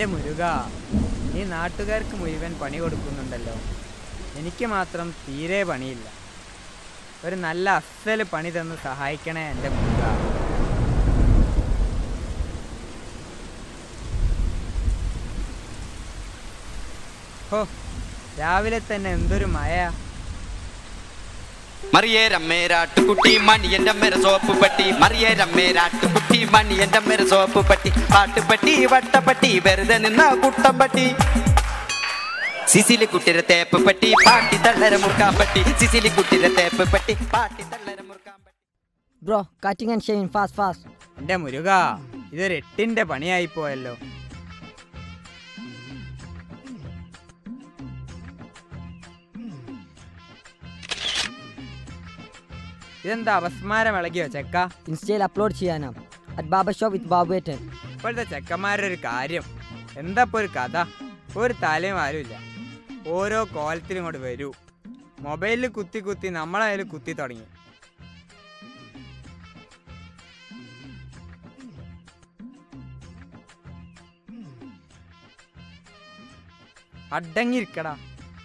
എൻ്റെ മുരുക നീ നാട്ടുകാർക്ക് മുഴുവൻ പണി കൊടുക്കുന്നുണ്ടല്ലോ എനിക്ക് മാത്രം തീരെ പണിയില്ല ഒരു നല്ല അസ്സൽ പണി തന്ന് സഹായിക്കണേ എൻ്റെ മുരുക ഹോ രാവിലെ തന്നെ എന്തൊരു മഴ മറിയേ രമ്മേരാട്ടുകുട്ടി മണിയന്റെ അമ്മേര സോപ്പ് പട്ടി മറിയേ രമ്മേരാട്ടുകുട്ടി മണിയന്റെ അമ്മേര സോപ്പ് പട്ടി പാട്ടുപട്ടി വട്ടപ്പട്ടി വെറുതെ നിന്ന കുട്ടം പട്ടി സിസിലി കുട്ടിരെ തേപ്പ് പട്ടി പാട്ടി തള്ളര മുറുക്കാൻ പട്ടി സിസിലി കുട്ടിരെ തേപ്പ് പട്ടി പാട്ടി തള്ളര മുറുക്കാൻ പട്ടി Bro, cutting and shaving fast, fast. എൻ്റെ മുരുക ഇതൊരു എട്ടിൻ്റെ പണിയായിപ്പോയല്ലോ ഇതെന്താ അപസ്മാരം ഇളകിയോ ചെക്ക Instead upload ചെയ്യാനാ at barber shop with ബാബുവേട്ടൻ ഇപ്പോഴത്തെ ചെക്കന്മാരുടെ ഒരു കാര്യം എന്താ ഇപ്പോൾ ഒരു കഥ ഒരു തലയും ആരുമില്ല ഓരോ കോലത്തിലും ഇങ്ങോട്ട് വരൂ മൊബൈലിൽ കുത്തി കുത്തി നമ്മളതിൽ കുത്തി തുടങ്ങി അടങ്ങിയിരിക്കടാ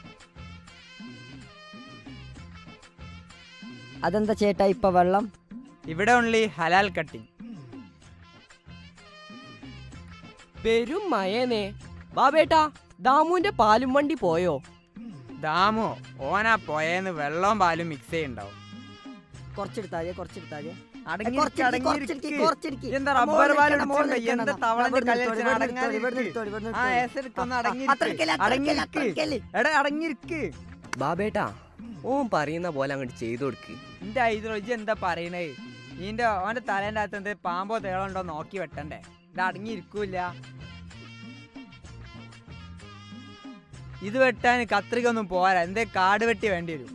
അതെന്താ ചേട്ടാ ഇപ്പൊ വെള്ളം ഇവിടെ ഉള്ളി ഹലാൽ കട്ടിങ് പെരും മയേനേ ബാബേട്ടാ ദാമുവിന്റെ പാലും വണ്ടി പോയോ ദാമോ ഓനാ പോയേന്ന് വെള്ളവും പാലും മിക്സ് ചെയ്യുണ്ടാവും കുറച്ചെടുത്താതെ കുറച്ചെടുത്താതെ അടങ്ങിയിരിക്ക്, അടങ്ങിയിരിക്ക്. എന്താ ആ, റബ്ബർ മോളിൽ പാൽ നിൽക്കണം, മോളിൽ കുടിച്ചോണ്ട് നിൽക്കണം. എന്താ തവളന്റെ ഇവിടുന്ന് കല്ലിൽ എടുത്തോളി, ഇവിടുന്ന് അടങ്ങാതിരിക്ക്. എടുത്തോളി, ഇവിടുന്ന് എടുത്തോളി, ഇവിടുന്ന് ആ എടുത്തോളി. ഏസെടുക്കൊന്ന് ആ, അടങ്ങിയിരിക്ക്. അത്രയ്ക്കല്ലേ, അത്രയ്ക്കല്ലേ, അടങ്ങിയിരിക്ക്. അത്രയ്ക്കല്ലേ. എടാ അടങ്ങിയിരിക്ക് ബാബേട്ടാ ഓൻ പറയുന്ന പോലെ അങ്ങോട്ട് ചെയ്തു കൊടുക്ക് എന്റെ ഐദ്രോജി എന്താ പറയണേ നിന്റെ ഓന്റെ തലേന്റെ അകത്ത് എന്ത് പാമ്പോ തേളുണ്ടോ നോക്കി വെട്ടണ്ടേ ഇത് അടങ്ങിയിരിക്കൂല ഇത് വെട്ടാൻ കത്രിക ഒന്നും പോരാ എന്തേ കാട് വെട്ടി വേണ്ടി വരും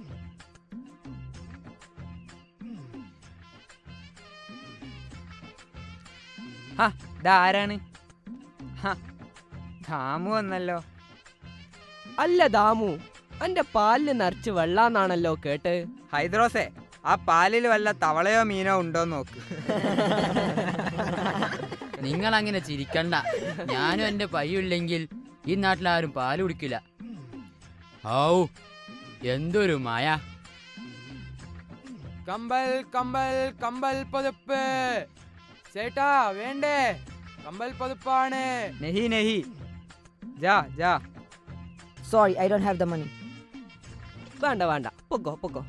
ഹാ ഇതാരാണ് ഹാ ധാമു വന്നല്ലോ അല്ല ദാമു എന്റെ പാലില് നിറച്ച് വെള്ളാന്നാണല്ലോ കേട്ട് ഹൈദ്രോസേ ആ പാലിൽ വല്ല തവളയോ മീനോ ഉണ്ടോ നോക്ക് നിങ്ങൾ അങ്ങനെ ചിരിക്കണ്ട ഞാനും എൻ്റെ പയ്യില്ലെങ്കിൽ ഈ നാട്ടിലാരും പാല് കുടിക്കില്ല ഔ എന്തൊരു മായ കമ്പൽ കമ്പൽ കമ്പൽ പതുപ്പ് ചേട്ടാ വേണ്ടേ കമ്പൽ പതുപ്പാണ് നെഹി നെഹി ജാ ജാ sorry I don't have the money വേണ്ട വേണ്ട പൊക്കോ പൊക്കോ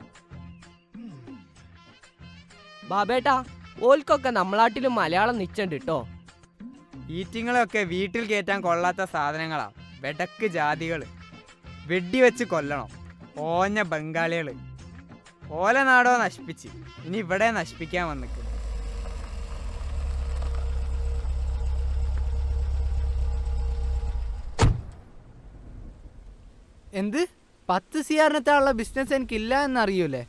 ബാബേട്ടാ ഓൽക്കൊക്കെ നമ്മളാട്ടിലും മലയാളം നിച്ചുണ്ട് കേട്ടോ ഈറ്റിങ്ങളൊക്കെ വീട്ടിൽ കയറ്റാൻ കൊള്ളാത്ത സാധനങ്ങളാ വെടക്ക് ജാതികള് വെടിവെച്ച് കൊല്ലണം ഓഞ്ഞ ബംഗാളികള് ഓല നാടോ നശിപ്പിച്ച് ഇനി ഇവിടെ നശിപ്പിക്കാൻ വന്നിക്ക് എന്ത് പത്ത് സിയാറിനത്താനുള്ള ബിസിനസ് എനിക്കില്ല എന്നറിയൂലേ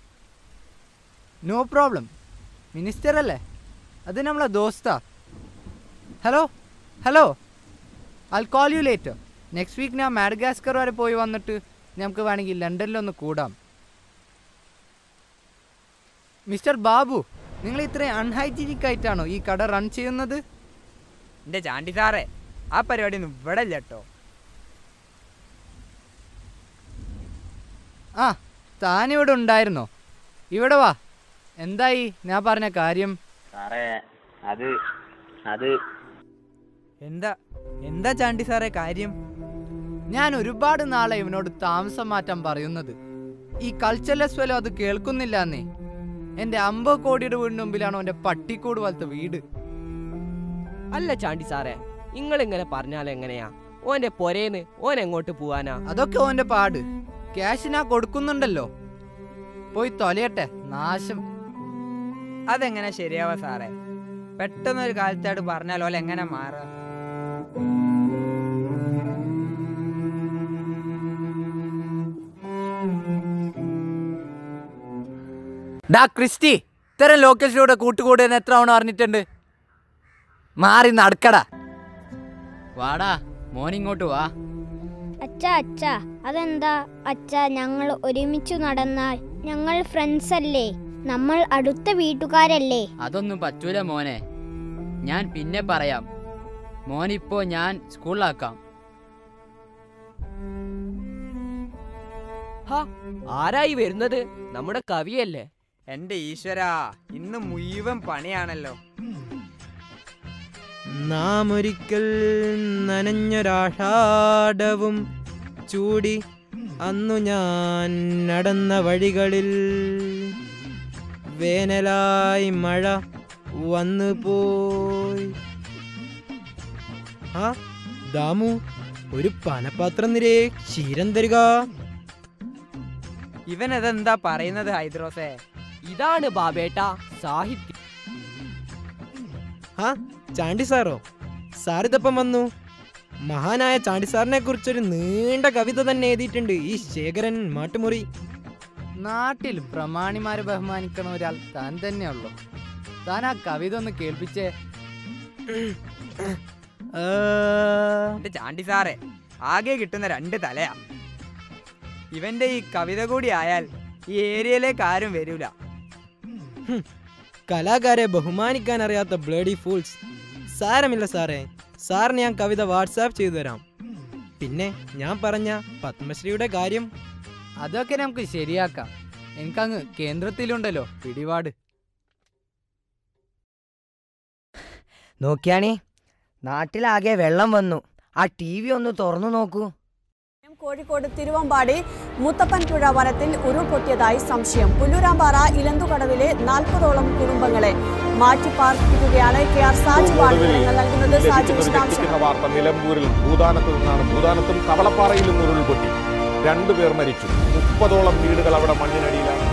നോ പ്രോബ്ലം മിനിസ്റ്റർ അല്ലേ അത് നമ്മളെ ദോസ്താ hello hello I call you later next week ഞാൻ മാഡഗാസ്കർ വരെ പോയി വന്നിട്ട് നമുക്ക് വേണമെങ്കിൽ ലണ്ടനിലൊന്ന് കൂടാം മിസ്റ്റർ ബാബു നിങ്ങൾ ഇത്രയും അൺഹൈജീനിക് ആയിട്ടാണോ ഈ കട റൺ ചെയ്യുന്നത് എൻ്റെ ചാണ്ടി സാറേ ആ പരിപാടി ഒന്നും ഇവിടെ ഇല്ല കേട്ടോ ആ താനിവിടെ ഉണ്ടായിരുന്നോ ഇവിടെ വാ എന്തായി ഞാൻ പറഞ്ഞ കാര്യം സാറേ അത് അത് എന്താ എന്താ ചാണ്ടി സാറേ കാര്യം ഞാൻ ഒരുപാട് നാളെ ഇവനോട് താമസം മാറ്റാൻ പറയുന്നത് ഈ കൾച്ചർലെസ് ഫെലോ അത് കേൾക്കുന്നില്ല എന്നേ എന്റെ അമ്പത് കോടിയുടെ വീടിന് മുമ്പിലാണ് അവന്റെ പട്ടിക്കൂട് പോലത്തെ വീട് അല്ല ചാണ്ടി സാറേ നിങ്ങൾ ഇങ്ങനെ പറഞ്ഞാൽ എങ്ങനെയാ ഓന്റെ പൊരേന്ന് ഓൻ എങ്ങോട്ട് പോവാനാ അതൊക്കെ ഓന്റെ പാട് ക്യാഷ് ഞാൻ കൊടുക്കുന്നുണ്ടല്ലോ പോയി തൊലയട്ടെ നാശം അതെങ്ങനെ ശരിയാവാ സാറേ പെട്ടെന്നൊരു കാലത്തായിട്ട് പറഞ്ഞാൽ ഓല എങ്ങനെ മാറാ ഡാ ക്രിസ്റ്റി ഇത്തരം ലോക്കേഷനിലൂടെ കൂട്ടുകൂടുന്ന എത്ര തവണ പറഞ്ഞിട്ടുണ്ട് മാറി നടക്കടാ വാടാ മോനിങ്ങോട്ട് വാ അച്ഛ അച്ഛ അതെന്താ അച്ഛ ഞങ്ങൾ ഒരുമിച്ചു നടന്നാൽ ഞങ്ങൾ ഫ്രണ്ട്സ് അല്ലേ നമ്മൾ അടുത്ത വീട്ടുകാരല്ലേ അതൊന്നും പറ്റൂല മോനെ ഞാൻ പിന്നെ പറയാം മോനിപ്പോ ഞാൻ സ്കൂളിലാക്കാം ഹാ ആരായി വരുന്നത് നമ്മുടെ കവിയല്ലേ എന്റെ ഈശ്വരാ ഇന്ന് മുഴുവൻ പണിയാണല്ലോ നാം ഒരിക്കൽ നനഞ്ഞൊരാഷാഢവും ചൂടി അന്നു ഞാൻ നടന്ന വഴികളിൽ വേനലായി മഴ വന്നു പോയി ആ ദാമു ഒരു പനപാത്രം നിരേ ക്ഷീരം തരിക ഇവൻ അതെന്താ പറയുന്നത് ഹൈദ്രോസേ ഇതാണ് ബാബേട്ട സാഹിത്യം ആ ചാണ്ടി സാറോ സാറിതപ്പം വന്നു മഹാനായ ചാണ്ടി സാറിനെ കുറിച്ചൊരു നീണ്ട കവിത തന്നെ എഴുതിയിട്ടുണ്ട് ഈ ശേഖരൻ മാട്ടുമുറി നാട്ടിൽ പ്രമാണിമാരെ ബഹുമാനിക്കണ ഒരാൾ താൻ തന്നെയുള്ളൂ താൻ ആ കവിത ഒന്ന് കേൾപ്പിച്ചേ ആ, എന്റെ ചാണ്ടി സാറേ ആകെ കിട്ടുന്ന രണ്ട് തലയാ ഇവന്റെ ഈ കവിത കൂടി ആയാൽ ഈ ഏരിയയിലേക്ക് ആരും വരൂല കലാകാരെ ബഹുമാനിക്കാൻ അറിയാത്ത ബ്ലഡി ഫൂൾസ് സാരമില്ല സാറേ സാറിന് ഞാൻ കവിത വാട്സാപ്പ് ചെയ്തു തരാം പിന്നെ ഞാൻ പറഞ്ഞ പത്മശ്രീയുടെ കാര്യം അതൊക്കെ നമുക്ക് ശരിയാക്കാം എനിക്കങ്ങ് കേന്ദ്രത്തിലുണ്ടല്ലോ പിടിപാട് നോക്കിയാണി നാട്ടിലാകെ വെള്ളം വന്നു ആ ടി വി ഒന്ന് തുറന്നു നോക്കൂ കോഴിക്കോട് തിരുവമ്പാടി മുത്തപ്പൻപുഴ വനത്തിൽ ഉരുൾപൊട്ടിയതായി സംശയം പുല്ലൂരാമ്പാറ ഇലന്തുകടവിലെ നാൽപ്പതോളം കുടുംബങ്ങളെ മാറ്റിപ്പാർപ്പിക്കുകയാണ് കെ ആർ സാജു വാർത്തകൾ നൽകുന്നത് സാജു വിശദാംശം ലഭിക്കുന്ന വാർത്ത നിലമ്പൂരിൽ ഭൂതാനത്ത് നിന്നാണ് ഭൂതാനത്തും കവളപ്പാറയിലും ഉരുൾപൊട്ടി രണ്ടുപേർ മരിച്ചു മുപ്പതോളം വീടുകൾ അവിടെ മണ്ണിനടിയിലാണ്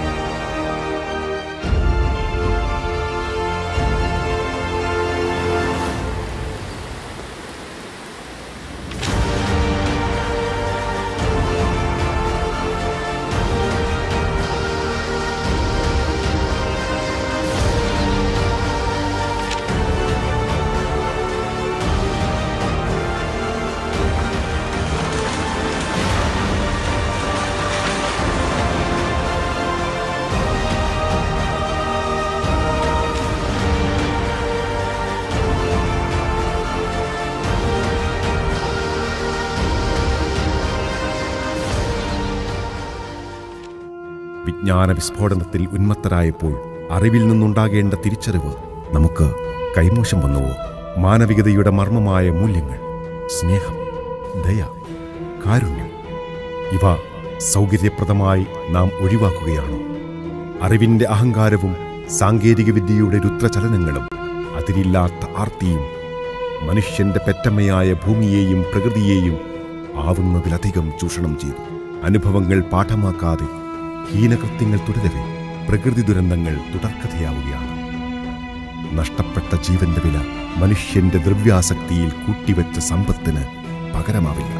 വിജ്ഞാന വിസ്ഫോടനത്തിൽ ഉന്മത്തരായപ്പോൾ അറിവിൽ നിന്നുണ്ടാകേണ്ട തിരിച്ചറിവ് നമുക്ക് കൈമോശം വന്നുവോ മാനവികതയുടെ മർമ്മമായ മൂല്യങ്ങൾ സ്നേഹം ദയ കാരുണ്യം ഇവ സൗകര്യപ്രദമായി നാം ഒഴിവാക്കുകയാണോ അറിവിന്റെ അഹങ്കാരവും സാങ്കേതികവിദ്യയുടെ രുദ്രചലനങ്ങളും അതിരില്ലാത്ത ആർത്തിയും മനുഷ്യന്റെ പെറ്റമ്മയായ ഭൂമിയെയും പ്രകൃതിയെയും ആവുന്നതിലധികം ചൂഷണം ചെയ്തു അനുഭവങ്ങൾ പാഠമാക്കാതെ ഹീനകൃത്യങ്ങൾ തുടരവേ പ്രകൃതി ദുരന്തങ്ങൾ തുടർക്കഥയാവുകയാണ് നഷ്ടപ്പെട്ട ജീവന്റെ വില മനുഷ്യന്റെ ദ്രവ്യാസക്തിയിൽ കൂട്ടിവെച്ച സമ്പത്തിന് പകരമാവില്ല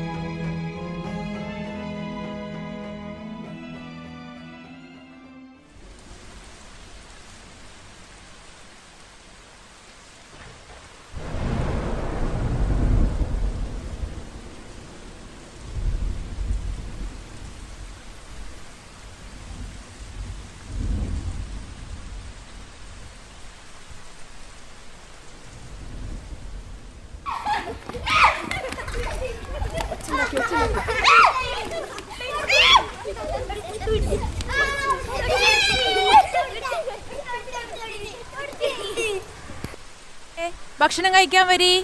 ഭക്ഷണം കഴിക്കാൻ വരി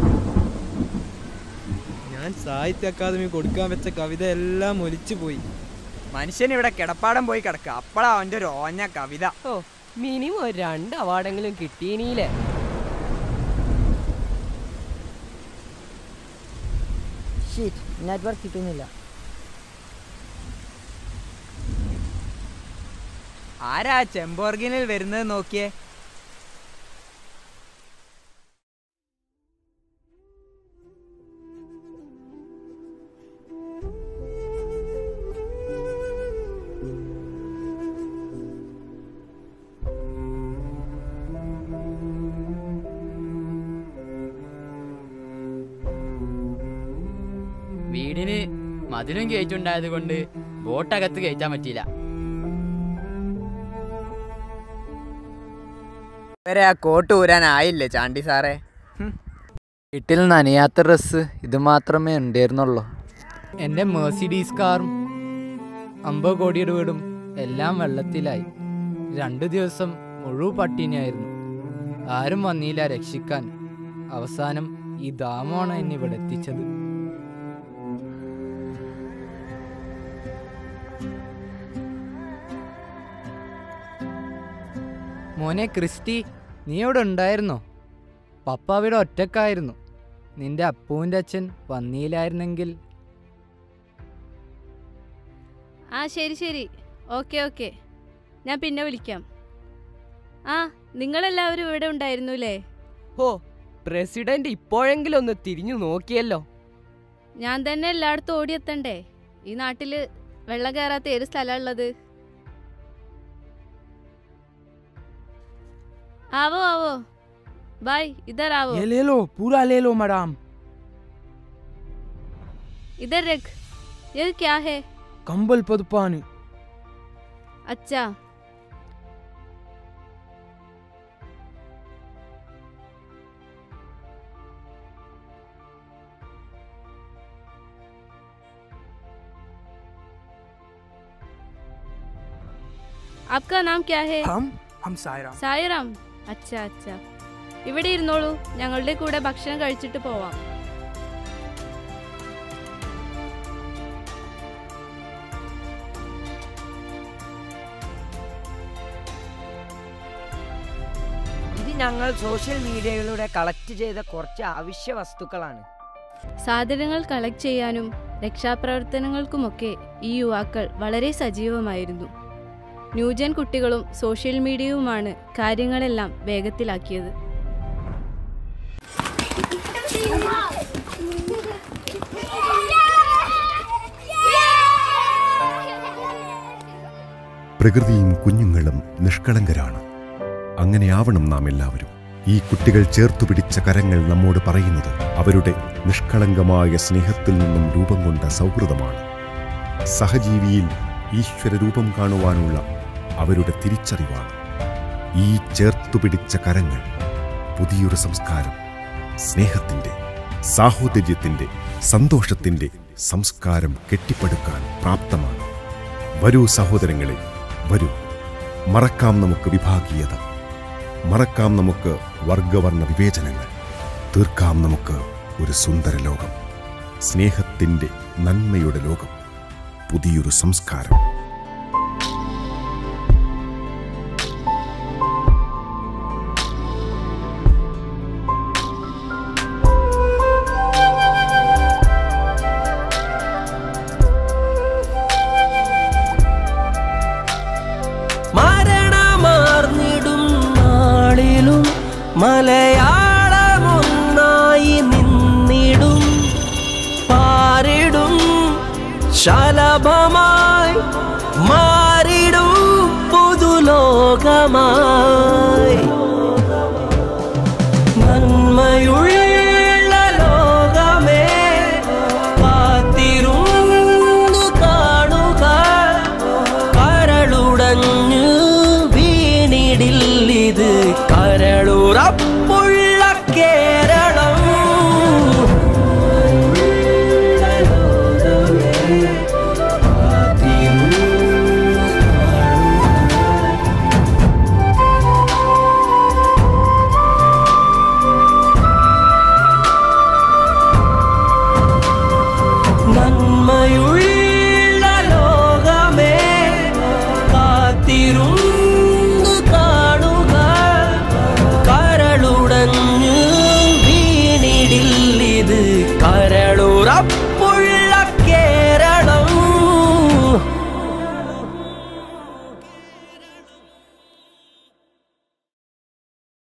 ഞാൻ സാഹിത്യ അക്കാദമി കൊടുക്കാൻ വെച്ച കവിത എല്ലാം ഒലിച്ചു പോയി മനുഷ്യൻ ഇവിടെ കിടപ്പാടം പോയി കിടക്കുക അപ്പളാ അവന്റെ ഒരു ഓഞ്ഞ കവിത ഓ മിനിമം ഒരു രണ്ട് അവാർഡെങ്കിലും കിട്ടീനീലേ ഷീറ്റ് നെറ്റ്വർക്ക് കിട്ടുന്നില്ല ആരാ ചെമ്പോർഗിനിൽ വരുന്നത് നോക്കിയേ വീടിന് മതിലും കയറ്റുണ്ടായത് കൊണ്ട് ബോട്ടകത്ത് കയറ്റാൻ പറ്റിയില്ല വരെ ആ കോട്ട് ഊരാനായില്ലേ ചാണ്ടി സാറേ വീട്ടിൽ നനയാത്ത ഡ്രസ്സ് ഇത് മാത്രമേ ഉണ്ടായിരുന്നുള്ളൂ എൻ്റെ മേഴ്സിഡീസ് കാറും അമ്പത് കോടിയുടെ വീടും എല്ലാം വെള്ളത്തിലായി രണ്ടു ദിവസം മുഴുവൻ പട്ടിണിയായിരുന്നു ആരും വന്നില്ല രക്ഷിക്കാൻ അവസാനം ഈ ദാമമാണ് എന്നെ ഇവിടെ എത്തിച്ചത് മോനെ ക്രിസ്റ്റി നീ ഇവിടെ ഉണ്ടായിരുന്നോ പപ്പ അവിടെ ഒറ്റക്കായിരുന്നു നിന്റെ അപ്പൂൻ്റെ അച്ഛൻ വന്നില്ലായിരുന്നെങ്കിൽ ആ ശരി ശരി ഓക്കെ ഓക്കെ ഞാൻ പിന്നെ വിളിക്കാം ആ നിങ്ങളെല്ലാവരും ഇവിടെ ഉണ്ടായിരുന്നു അല്ലേ ഹോ പ്രസിഡന്റ് ഇപ്പോഴെങ്കിലും ഒന്ന് തിരിഞ്ഞു നോക്കിയല്ലോ ഞാൻ തന്നെ എല്ലായിടത്തും ഓടിയെത്തണ്ടേ ഈ നാട്ടില് വെള്ളം കയറാത്ത ഏത് സ്ഥലമുള്ളത് आवो आवो भाई इधर आओ ये ले लो पूरा ले लो मैडम इधर रख ये क्या है कंबल पदपान अच्छा आपका नाम क्या है हम हम सायरा സായിറാം അച്ഛാ അച്ഛാ ഇവിടെ ഇരുന്നോളൂ ഞങ്ങളുടെ കൂടെ ഭക്ഷണം കഴിച്ചിട്ട് പോവാം ഇത് ഞങ്ങൾ സോഷ്യൽ മീഡിയയിലൂടെ കളക്ട് ചെയ്ത കുറച്ച് അവശ്യ വസ്തുക്കളാണ് സാധനങ്ങൾ കളക്ട് ചെയ്യാനും രക്ഷാപ്രവർത്തനങ്ങൾക്കുമൊക്കെ ഈ യുവാക്കൾ വളരെ സജീവമായിരുന്നു ന്യൂജൻ കുട്ടികളും സോഷ്യൽ മീഡിയയുമാണ് കാര്യങ്ങളെല്ലാം വേഗത്തിലാക്കിയത് പ്രകൃതിയും കുഞ്ഞുങ്ങളും നിഷ്കളങ്കരാണ് അങ്ങനെയാവണം നാം എല്ലാവരും ഈ കുട്ടികൾ ചേർത്തു പിടിച്ച കരങ്ങൾ നമ്മോട് പറയുന്നത് അവരുടെ നിഷ്കളങ്കമായ സ്നേഹത്തിൽ നിന്നും രൂപം കൊണ്ട സൗഹൃദമാണ് സഹജീവിയിൽ ഈശ്വര രൂപം കാണുവാനുള്ള അവരുടെ തിരിച്ചറിവാണ് ഈ ചേർത്തു പിടിച്ച കരങ്ങൾ പുതിയൊരു സംസ്കാരം സ്നേഹത്തിന്റെ സാഹോദര്യത്തിന്റെ സന്തോഷത്തിന്റെ സംസ്കാരം കെട്ടിപ്പടുക്കാൻ പ്രാപ്തമാണ് വരൂ സഹോദരങ്ങളെ വരൂ മറക്കാം നമുക്ക് വിഭാഗീയത മറക്കാം നമുക്ക് വർഗവർണ്ണ വിവേചനങ്ങൾ തീർക്കാം നമുക്ക് ഒരു സുന്ദര ലോകം സ്നേഹത്തിന്റെ നന്മയുടെ ലോകം പുതിയൊരു സംസ്കാരം മരണമാർന്നിടും നാളിലും മലയാളമൊന്നായി നിന്നിടും പാരിടും ശലഭമായി മാറിടും പുതുലോകമായി നന്മയുള്ള ലോകമേ കാത്തിരുന്നു കാണുക കരളുടഞ്ഞു വീണിടില്ലിത് കരളുറപ്പുള്ള കേരളം നന്മയുള്ള